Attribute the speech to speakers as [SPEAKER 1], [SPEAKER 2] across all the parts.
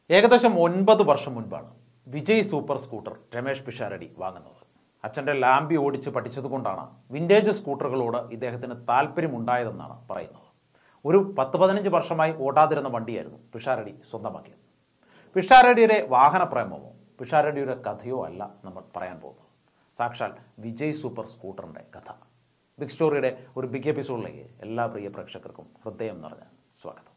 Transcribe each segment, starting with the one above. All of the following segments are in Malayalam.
[SPEAKER 1] ഏകദേശം ഒൻപത് വർഷം മുൻപാണ് വിജയ് സൂപ്പർ സ്കൂട്ടർ രമേഷ് പിഷാരടി വാങ്ങുന്നത് അച്ഛൻ്റെ ലാംബി ഓടിച്ച് പഠിച്ചതുകൊണ്ടാണ് വിൻറ്റേജ് സ്കൂട്ടറുകളോട് ഇദ്ദേഹത്തിന് താല്പര്യമുണ്ടായതെന്നാണ് പറയുന്നത് ഒരു പത്ത് പതിനഞ്ച് വർഷമായി ഓടാതിരുന്ന വണ്ടിയായിരുന്നു പിഷാരടി സ്വന്തമാക്കിയത് പിഷാരടിയുടെ വാഹനപ്രേമമോ പിഷാരടിയുടെ കഥയോ അല്ല നമ്മൾ പറയാൻ പോകുന്നത് സാക്ഷാൽ വിജയ് സൂപ്പർ സ്കൂട്ടറിൻ്റെ കഥ ബിഗ് സ്റ്റോറിയുടെ ഒരു ബിഗ് എപ്പിസോഡിലേക്ക് എല്ലാ പ്രിയ പ്രേക്ഷകർക്കും ഹൃദയം നിറഞ്ഞ സ്വാഗതം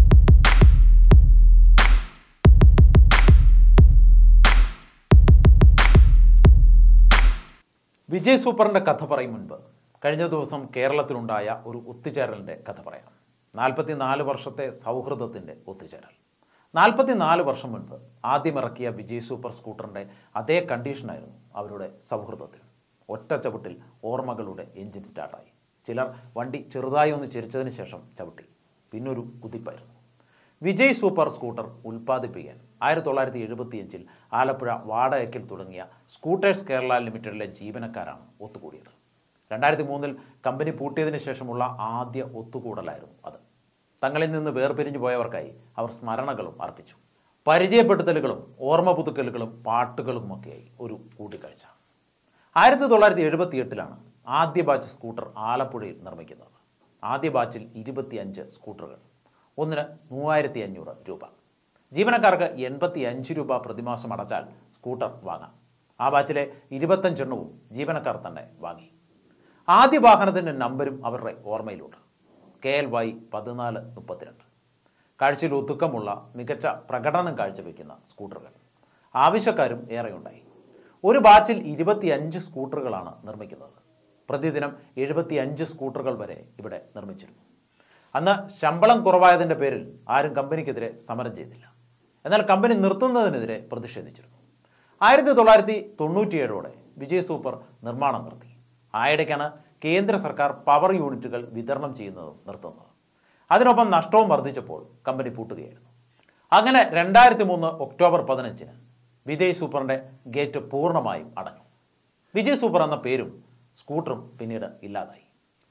[SPEAKER 1] വിജയ് സൂപ്പറിൻ്റെ കഥ പറയും മുൻപ് കഴിഞ്ഞ ദിവസം കേരളത്തിലുണ്ടായ ഒരു ഒത്തുചേരലിൻ്റെ കഥ പറയാം നാൽപ്പത്തി നാല് വർഷത്തെ സൗഹൃദത്തിൻ്റെ ഒത്തുചേരൽ നാൽപ്പത്തി നാല് വർഷം മുൻപ് ആദ്യം ഇറക്കിയ വിജയ് സൂപ്പർ സ്കൂട്ടറിൻ്റെ അതേ കണ്ടീഷനായിരുന്നു അവരുടെ സൗഹൃദത്തിൽ ഒറ്റ ചവിട്ടിൽ ഓർമ്മകളുടെ എൻജിൻ സ്റ്റാർട്ടായി ചിലർ വണ്ടി ചെറുതായി ഒന്ന് ചിരിച്ചതിന് ശേഷം ചവിട്ടി പിന്നൊരു കുതിപ്പായിരുന്നു വിജയ് സൂപ്പർ സ്കൂട്ടർ ഉൽപ്പാദിപ്പിക്കാൻ ആയിരത്തി തൊള്ളായിരത്തി എഴുപത്തിയഞ്ചിൽ ആലപ്പുഴ വാടകയ്ക്കിൽ തുടങ്ങിയ സ്കൂട്ടേഴ്സ് കേരള ലിമിറ്റഡിലെ ജീവനക്കാരാണ് ഒത്തുകൂടിയത് രണ്ടായിരത്തി മൂന്നിൽ കമ്പനി പൂട്ടിയതിനു ശേഷമുള്ള ആദ്യ ഒത്തുകൂടലായിരുന്നു അത് തങ്ങളിൽ നിന്ന് വേർപിരിഞ്ഞു പോയവർക്കായി അവർ സ്മരണകളും അർപ്പിച്ചു പരിചയപ്പെടുത്തലുകളും ഓർമ്മ പുതുക്കലുകളും പാട്ടുകളുമൊക്കെയായി ഒരു കൂടിക്കാഴ്ച ആയിരത്തി തൊള്ളായിരത്തി എഴുപത്തി എട്ടിലാണ് ആദ്യ ബാച്ച് സ്കൂട്ടർ ആലപ്പുഴയിൽ നിർമ്മിക്കുന്നത് ആദ്യ ബാച്ചിൽ ഇരുപത്തിയഞ്ച് സ്കൂട്ടറുകൾ ഒന്നിന് മൂവായിരത്തി അഞ്ഞൂറ് രൂപ ജീവനക്കാർക്ക് എൺപത്തി അഞ്ച് രൂപ പ്രതിമാസം അടച്ചാൽ സ്കൂട്ടർ വാങ്ങാം ആ ബാച്ചിലെ ഇരുപത്തഞ്ചെണ്ണവും ജീവനക്കാർ തന്നെ വാങ്ങി ആദ്യ വാഹനത്തിൻ്റെ നമ്പരും അവരുടെ ഓർമ്മയിലുണ്ട് കെ എൽ വൈ പതിനാല് മുപ്പത്തിരണ്ട് കാഴ്ചയിൽ ഒതുക്കമുള്ള മികച്ച പ്രകടനം കാഴ്ചവെക്കുന്ന സ്കൂട്ടറുകൾ ആവശ്യക്കാരും ഏറെയുണ്ടായി ഒരു ബാച്ചിൽ ഇരുപത്തിയഞ്ച് സ്കൂട്ടറുകളാണ് നിർമ്മിക്കുന്നത് പ്രതിദിനം എഴുപത്തിയഞ്ച് സ്കൂട്ടറുകൾ വരെ ഇവിടെ നിർമ്മിച്ചിരുന്നു അന്ന് ശമ്പളം കുറവായതിൻ്റെ പേരിൽ ആരും കമ്പനിക്കെതിരെ സമരം ചെയ്തില്ല എന്നാൽ കമ്പനി നിർത്തുന്നതിനെതിരെ പ്രതിഷേധിച്ചിരുന്നു ആയിരത്തി തൊള്ളായിരത്തി തൊണ്ണൂറ്റിയേഴോടെ വിജയ് സൂപ്പർ നിർമ്മാണം നിർത്തി ആയിടയ്ക്കാണ് കേന്ദ്ര സർക്കാർ പവർ യൂണിറ്റുകൾ വിതരണം ചെയ്യുന്നതും നിർത്തുന്നത് അതിനൊപ്പം നഷ്ടവും വർദ്ധിച്ചപ്പോൾ കമ്പനി പൂട്ടുകയായിരുന്നു അങ്ങനെ രണ്ടായിരത്തി മൂന്ന് ഒക്ടോബർ പതിനഞ്ചിന് വിജയ് സൂപ്പറിൻ്റെ ഗേറ്റ് പൂർണ്ണമായും അടഞ്ഞു വിജയ് സൂപ്പർ എന്ന പേരും സ്കൂട്ടറും പിന്നീട് ഇല്ലാതായി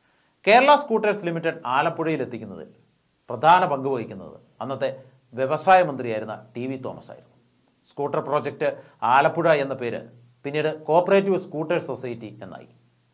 [SPEAKER 1] കേരള സ്കൂട്ടേഴ്സ് ലിമിറ്റഡ് ആലപ്പുഴയിൽ എത്തിക്കുന്നതിൽ പ്രധാന പങ്ക് വഹിക്കുന്നത് അന്നത്തെ വ്യവസായ മന്ത്രിയായിരുന്ന ടി വി തോമസ് ആയിരുന്നു സ്കൂട്ടർ പ്രോജക്റ്റ് ആലപ്പുഴ എന്ന പേര് പിന്നീട് കോപ്പറേറ്റീവ് സ്കൂട്ടേഴ്സ് സൊസൈറ്റി എന്നായി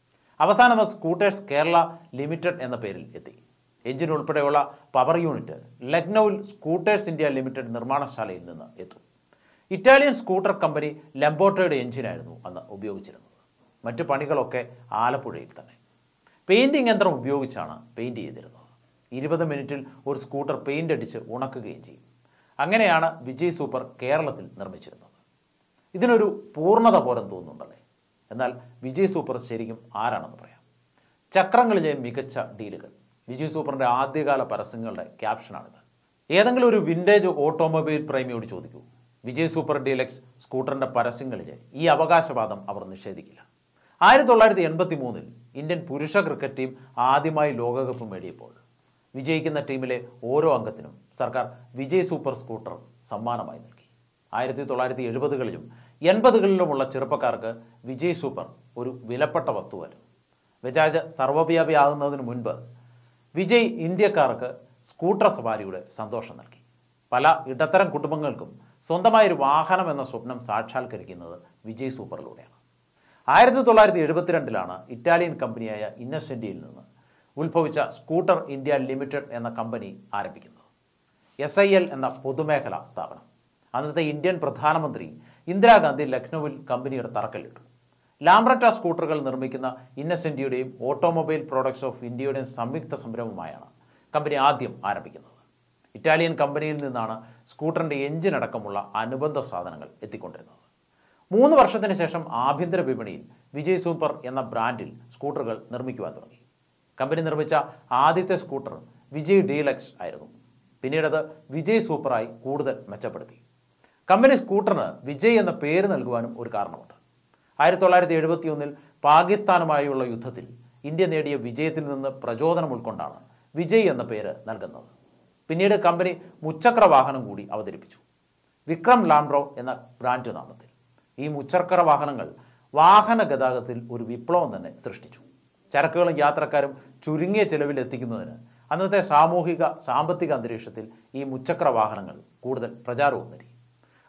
[SPEAKER 1] അവസാനം അത് സ്കൂട്ടേഴ്സ് കേരള ലിമിറ്റഡ് എന്ന പേരിൽ എത്തി എഞ്ചിൻ ഉൾപ്പെടെയുള്ള പവർ യൂണിറ്റ് ലക്നൌവിൽ സ്കൂട്ടേഴ്സ് ഇന്ത്യ ലിമിറ്റഡ് നിർമ്മാണശാലയിൽ നിന്ന് എത്തും ഇറ്റാലിയൻ സ്കൂട്ടർ കമ്പനി ലംബോട്ടോയുടെ എഞ്ചിനായിരുന്നു അന്ന് ഉപയോഗിച്ചിരുന്നത് മറ്റു പണികളൊക്കെ ആലപ്പുഴയിൽ തന്നെ പെയിൻറ്റിംഗ് യന്ത്രം ഉപയോഗിച്ചാണ് പെയിൻറ് ചെയ്തിരുന്നത് ഇരുപത് മിനിറ്റിൽ ഒരു സ്കൂട്ടർ പെയിൻ്റ് അടിച്ച് ഉണക്കുകയും ചെയ്യും അങ്ങനെയാണ് വിജയ് സൂപ്പർ കേരളത്തിൽ നിർമ്മിച്ചിരുന്നത് ഇതിനൊരു പൂർണ്ണത പോലെ തോന്നുന്നുണ്ടല്ലേ എന്നാൽ വിജയ് സൂപ്പർ ശരിക്കും ആരാണെന്ന് പറയാം ചക്രങ്ങളിലെ മികച്ച ഡീലുകൾ വിജയ് സൂപ്പറിൻ്റെ ആദ്യകാല പരസ്യങ്ങളുടെ ക്യാപ്ഷനാണിത് ഏതെങ്കിലും ഒരു വിൻറ്റേജ് ഓട്ടോമൊബൈൽ പ്രേമിയോട് ചോദിക്കൂ വിജയ് സൂപ്പർ ഡീലക്സ് സ്കൂട്ടറിൻ്റെ പരസ്യങ്ങളിലെ ഈ അവകാശവാദം അവർ നിഷേധിക്കില്ല ആയിരത്തി തൊള്ളായിരത്തി എൺപത്തി മൂന്നിൽ ഇന്ത്യൻ പുരുഷ ക്രിക്കറ്റ് ടീം ആദ്യമായി ലോകകപ്പ് നേടിയപ്പോൾ വിജയിക്കുന്ന ടീമിലെ ഓരോ അംഗത്തിനും സർക്കാർ വിജയ് സൂപ്പർ സ്കൂട്ടർ സമ്മാനമായി നൽകി ആയിരത്തി തൊള്ളായിരത്തി എഴുപതുകളിലും എൺപതുകളിലുമുള്ള ചെറുപ്പക്കാർക്ക് വിജയ് സൂപ്പർ ഒരു വിലപ്പെട്ട വസ്തുവായിരുന്നു ബജാജ് സർവ്വവ്യാപിയാകുന്നതിന് മുൻപ് വിജയ് ഇന്ത്യക്കാർക്ക് സ്കൂട്ടർ സവാരിയുടെ സന്തോഷം നൽകി പല ഇടത്തരം കുടുംബങ്ങൾക്കും സ്വന്തമായൊരു വാഹനം എന്ന സ്വപ്നം സാക്ഷാത്കരിക്കുന്നത് വിജയ് സൂപ്പറിലൂടെയാണ് ആയിരത്തി തൊള്ളായിരത്തി എഴുപത്തിരണ്ടിലാണ് ഇറ്റാലിയൻ കമ്പനിയായ ഇന്നസെൻറ്റിയിൽ നിന്ന് ഉത്ഭവിച്ച സ്കൂട്ടർ ഇന്ത്യ ലിമിറ്റഡ് എന്ന കമ്പനി ആരംഭിക്കുന്നത് എസ് ഐ എൽ എന്ന പൊതുമേഖലാ സ്ഥാപനം അന്നത്തെ ഇന്ത്യൻ പ്രധാനമന്ത്രി ഇന്ദിരാഗാന്ധി ലക്നൌവിൽ കമ്പനിയുടെ തറക്കല്ലിട്ടു ലാംബ്രറ്റ സ്കൂട്ടറുകൾ നിർമ്മിക്കുന്ന ഇന്നസെൻറ്റിയുടെയും ഓട്ടോമൊബൈൽ പ്രോഡക്ട്സ് ഓഫ് ഇന്ത്യയുടെയും സംയുക്ത സംരംഭമായാണ് കമ്പനി ആദ്യം ആരംഭിക്കുന്നത് ഇറ്റാലിയൻ കമ്പനിയിൽ നിന്നാണ് സ്കൂട്ടറിൻ്റെ എഞ്ചിൻ അടക്കമുള്ള അനുബന്ധ സാധനങ്ങൾ എത്തിക്കൊണ്ടിരുന്നത് മൂന്ന് വർഷത്തിന് ശേഷം ആഭ്യന്തര വിപണിയിൽ വിജയ് സൂപ്പർ എന്ന ബ്രാൻഡിൽ സ്കൂട്ടറുകൾ നിർമ്മിക്കുവാൻ തുടങ്ങി കമ്പനി നിർമ്മിച്ച ആദ്യത്തെ സ്കൂട്ടർ വിജയ് ഡീലക്സ് ആയിരുന്നു പിന്നീട് അത് വിജയ് സൂപ്പറായി കൂടുതൽ മെച്ചപ്പെടുത്തി കമ്പനി സ്കൂട്ടറിന് വിജയ് എന്ന പേര് നൽകുവാനും ഒരു കാരണമുണ്ട് ആയിരത്തി തൊള്ളായിരത്തി എഴുപത്തി ഒന്നിൽ പാകിസ്ഥാനുമായുള്ള യുദ്ധത്തിൽ ഇന്ത്യ നേടിയ വിജയത്തിൽ നിന്ന് പ്രചോദനം ഉൾക്കൊണ്ടാണ് വിജയ് എന്ന പേര് നൽകുന്നത് പിന്നീട് കമ്പനി മുച്ചക്ര വാഹനം കൂടി അവതരിപ്പിച്ചു വിക്രം ലാംബ്രോ എന്ന ബ്രാൻഡ് നാമത്തിൽ ഈ മുച്ചക്ര വാഹനങ്ങൾ വാഹന ഗതാഗതത്തിൽ ഒരു വിപ്ലവം തന്നെ സൃഷ്ടിച്ചു ചരക്കുകളും യാത്രക്കാരും ചുരുങ്ങിയ ചെലവിൽ എത്തിക്കുന്നതിന് അന്നത്തെ സാമൂഹിക സാമ്പത്തിക അന്തരീക്ഷത്തിൽ ഈ മുച്ചക്ര വാഹനങ്ങൾ കൂടുതൽ പ്രചാരവും നേടി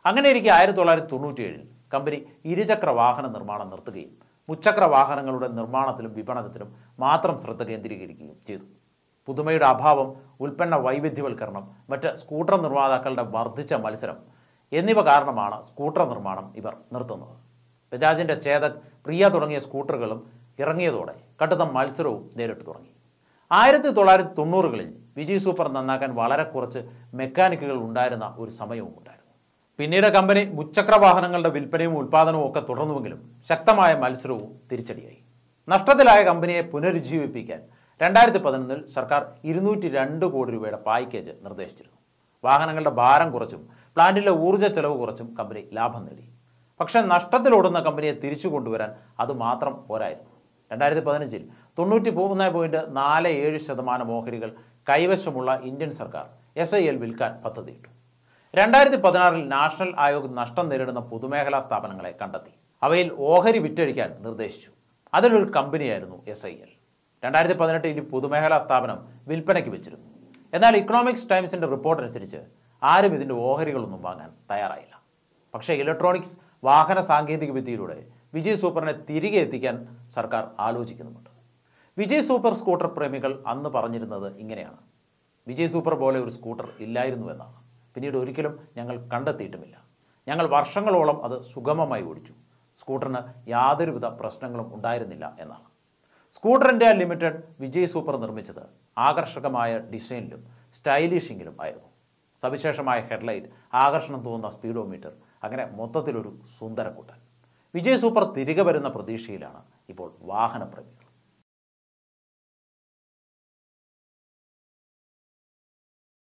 [SPEAKER 1] അങ്ങനെ ഇരിക്കെ ആയിരത്തി തൊള്ളായിരത്തി തൊണ്ണൂറ്റിയേഴിൽ കമ്പനി ഇരുചക്ര വാഹന നിർമ്മാണം നിർത്തുകയും മുച്ചക്ര വാഹനങ്ങളുടെ നിർമ്മാണത്തിലും വിപണനത്തിലും മാത്രം ശ്രദ്ധ കേന്ദ്രീകരിക്കുകയും ചെയ്തു പുതുമയുടെ അഭാവം ഉൽപ്പന്ന വൈവിധ്യവൽക്കരണം മറ്റ് സ്കൂട്ടർ നിർമ്മാതാക്കളുടെ വർദ്ധിച്ച മത്സരം എന്നിവ കാരണമാണ് സ്കൂട്ടർ നിർമ്മാണം ഇവർ നിർത്തുന്നത് ബജാജിൻ്റെ ചേതക് പ്രിയ തുടങ്ങിയ സ്കൂട്ടറുകളും ഇറങ്ങിയതോടെ കടുത്ത മത്സരവും നേരിട്ട് തുടങ്ങി ആയിരത്തി തൊള്ളായിരത്തി തൊണ്ണൂറുകളിൽ വിജയ് സൂപ്പർ നന്നാക്കാൻ വളരെ കുറച്ച് മെക്കാനിക്കുകൾ ഉണ്ടായിരുന്ന ഒരു സമയവും ഉണ്ടായിരുന്നു പിന്നീട് കമ്പനി മുച്ചക്ര വാഹനങ്ങളുടെ വിൽപ്പനയും ഉൽപ്പാദനവും ഒക്കെ തുടർന്നുവെങ്കിലും ശക്തമായ മത്സരവും തിരിച്ചടിയായി നഷ്ടത്തിലായ കമ്പനിയെ പുനരുജ്ജീവിപ്പിക്കാൻ രണ്ടായിരത്തി പതിനൊന്നിൽ സർക്കാർ ഇരുന്നൂറ്റി രണ്ട് കോടി രൂപയുടെ പാക്കേജ് നിർദ്ദേശിച്ചിരുന്നു വാഹനങ്ങളുടെ ഭാരം കുറച്ചും പ്ലാന്റിലെ ഊർജ്ജ ചെലവ് കുറച്ചും കമ്പനി ലാഭം നേടി പക്ഷേ നഷ്ടത്തിലോടുന്ന കമ്പനിയെ തിരിച്ചു കൊണ്ടുവരാൻ അത് മാത്രം പോരായിരുന്നു രണ്ടായിരത്തി പതിനഞ്ചിൽ തൊണ്ണൂറ്റി മൂന്ന് പോയിന്റ് നാല് ഏഴ് ശതമാനം ഓഹരികൾ കൈവശമുള്ള ഇന്ത്യൻ സർക്കാർ എസ് ഐ എൽ വിൽക്കാൻ പദ്ധതിയിട്ടു രണ്ടായിരത്തി പതിനാറിൽ നാഷണൽ ആയോഗ് നഷ്ടം നേരിടുന്ന പൊതുമേഖലാ സ്ഥാപനങ്ങളെ കണ്ടെത്തി അവയിൽ ഓഹരി വിറ്റഴിക്കാൻ നിർദ്ദേശിച്ചു അതിലൊരു കമ്പനിയായിരുന്നു എസ് ഐ എൽ രണ്ടായിരത്തി പതിനെട്ടിൽ ഈ പൊതുമേഖലാ സ്ഥാപനം വിൽപ്പനയ്ക്ക് വെച്ചിരുന്നു എന്നാൽ ഇക്കണോമിക്സ് ടൈംസിന്റെ റിപ്പോർട്ട് അനുസരിച്ച് ആരും ഇതിന്റെ ഓഹരികളൊന്നും വാങ്ങാൻ തയ്യാറായില്ല പക്ഷേ ഇലക്ട്രോണിക്സ് വാഹന സാങ്കേതിക വിദ്യയിലൂടെ വിജയ് സൂപ്പറിനെ തിരികെ എത്തിക്കാൻ സർക്കാർ ആലോചിക്കുന്നുമുണ്ട് വിജയ് സൂപ്പർ സ്കൂട്ടർ പ്രേമികൾ അന്ന് പറഞ്ഞിരുന്നത് ഇങ്ങനെയാണ് വിജയ് സൂപ്പർ പോലെ ഒരു സ്കൂട്ടർ ഇല്ലായിരുന്നു എന്നാണ് പിന്നീട് ഒരിക്കലും ഞങ്ങൾ കണ്ടെത്തിയിട്ടുമില്ല ഞങ്ങൾ വർഷങ്ങളോളം അത് സുഗമമായി ഓടിച്ചു സ്കൂട്ടറിന് യാതൊരുവിധ പ്രശ്നങ്ങളും ഉണ്ടായിരുന്നില്ല എന്നാണ് scooter India limited Vijay super നിർമ്മിച്ചത് ആകർഷകമായ ഡിസൈനിലും സ്റ്റൈലിഷിങ്ങിലും ആയിരുന്നു സവിശേഷമായ ഹെഡ്ലൈറ്റ് ആകർഷണം തോന്നുന്ന സ്പീഡോമീറ്റർ അങ്ങനെ മൊത്തത്തിലൊരു സുന്ദരക്കൂട്ടൻ വിജയ് സൂപ്പർ തിരികെ വരുന്ന പ്രതീക്ഷയിലാണ് ഇപ്പോൾ വാഹനപ്രേമികൾ